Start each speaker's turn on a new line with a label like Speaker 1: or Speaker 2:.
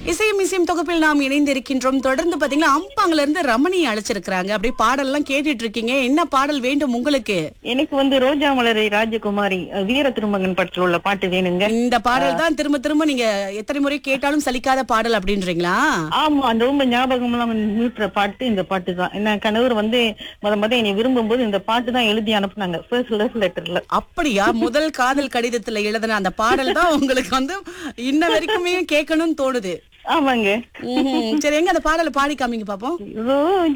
Speaker 1: இசையும் இசையும் தொகுப்பில் நாம் இணைந்திருக்கின்றோம் தொடர்ந்து பாத்தீங்கன்னா அம்பாங்கல இருந்து ரமணியை அழைச்சிருக்காங்க அப்படியே பாடல்லாம் கேட்டுட்டு இருக்கீங்க என்ன பாடல் வேண்டும் உங்களுக்கு
Speaker 2: எனக்கு வந்து ரோஜா மலரை ராஜகுமாரி அஹ், வீர திருமகன் படத்துல உள்ள பாட்டு வேணுங்க
Speaker 1: இந்த பாடல் தான் திரும்ப திரும்ப நீங்க எத்தனை முறை கேட்டாலும் சலிக்காத பாடல் அப்படின்றீங்களா
Speaker 2: ஆமா அந்த ரொம்ப ஞாபகம் எல்லாம் மீட்டுற பாட்டு இந்த பாட்டு தான் என்ன கணவர் வந்து முத முத என்னை விரும்பும் போது இந்த பாட்டு தான் எழுதி அனுப்புனாங்க ஃபர்ஸ்ட் லவ் லெட்டர்ல
Speaker 1: அப்படியா முதல் காதல் கடிதத்துல எழுதின அந்த பாடல் தான் உங்களுக்கு வந்து இன்ன வரைக்குமே கேட்கணும்னு தோணுது
Speaker 2: ஆமாங்க
Speaker 1: ம்ஹும். சரி எங்க அந்த பாடலை பாடி காமிங்க பாப்போம்
Speaker 2: ரோஜா